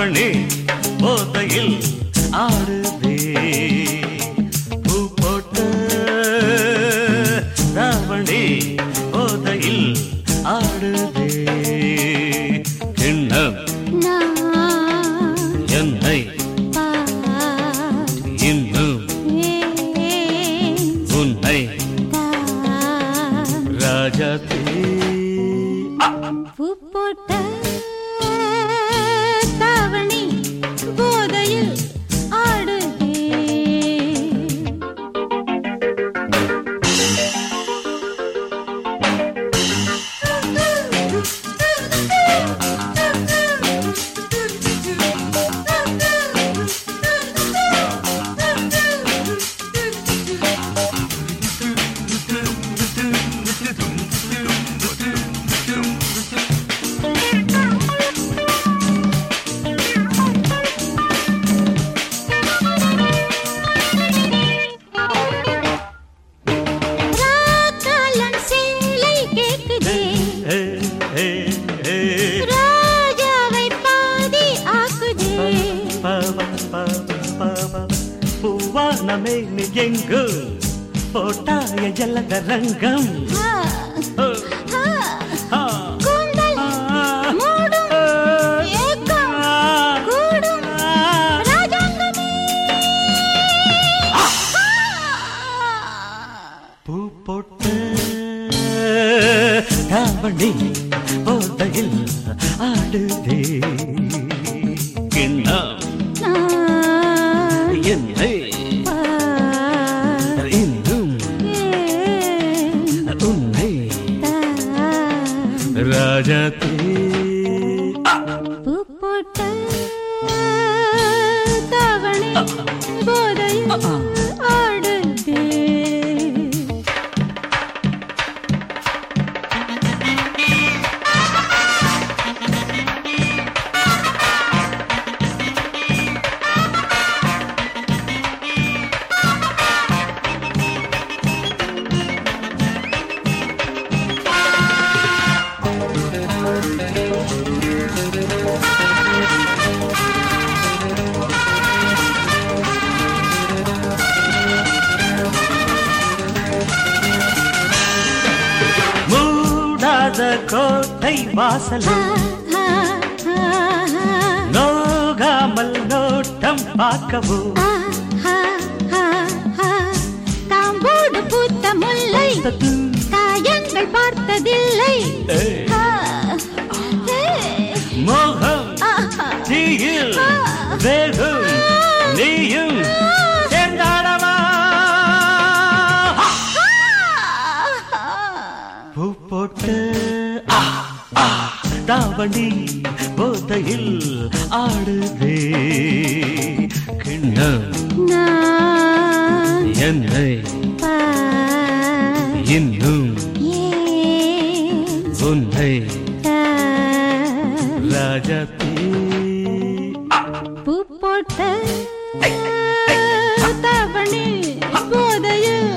தாவணி போதையில் ஆடுதே பூ போட்ட தாவணி போதையில் ஆடுதே கிண்ணம் நான் என்னை பார் இன்னும் ஏன் உன்னை தார் ராஜாத்தே பூ போட்ட தாவணி போதையில் ஆடுதே ராக்காலன் சேலை கேக்குதே ஏ, ஏ, ஏ. ராஜாவை பாதி ஆக்குதே பவ, பவ, பவ. பூவானமே நீ எங்கு போட்டாய ஜலத ரங்கம் ஆ, ஓ, ஆ, ஆ, கூந்தல் ஆ, மூடும் ஆ, ஏக்கம் கூடும் ராஜாங்கமே பூ போட்ட தாவணி போதையில் ஆடுதே கிண்ணம் நான் என்னை பார் இன்னும் ஏன் உன்னை தார் ராஜாத்தே பூ போட்ட தாவணி போதையில் ஆடுதே மூடாத கோட்டை வாசலும் ஆ, ஆ, ஆ, நோகாமல் நோட்டம் பார்க்கவும் ஆ, ஆ, ஆ, ஆ. காம்போடு பூத்த முல்லை காயங்கள் பார்த்ததில்லை ஏய், ஆ, ஏய், மோகம் ஆஹா. தீயில் வேகும் நீயும் சேர்ந்தாடவா பூ போட்டு ஆ, ஆ, தாவணி போதையில் ஆடுதே கிண்ணம் நான் என்னை பார் இன்னும் ஏன் உன்னை தார் ராஜாத்தே பூ போட்ட தாவணி போதையில்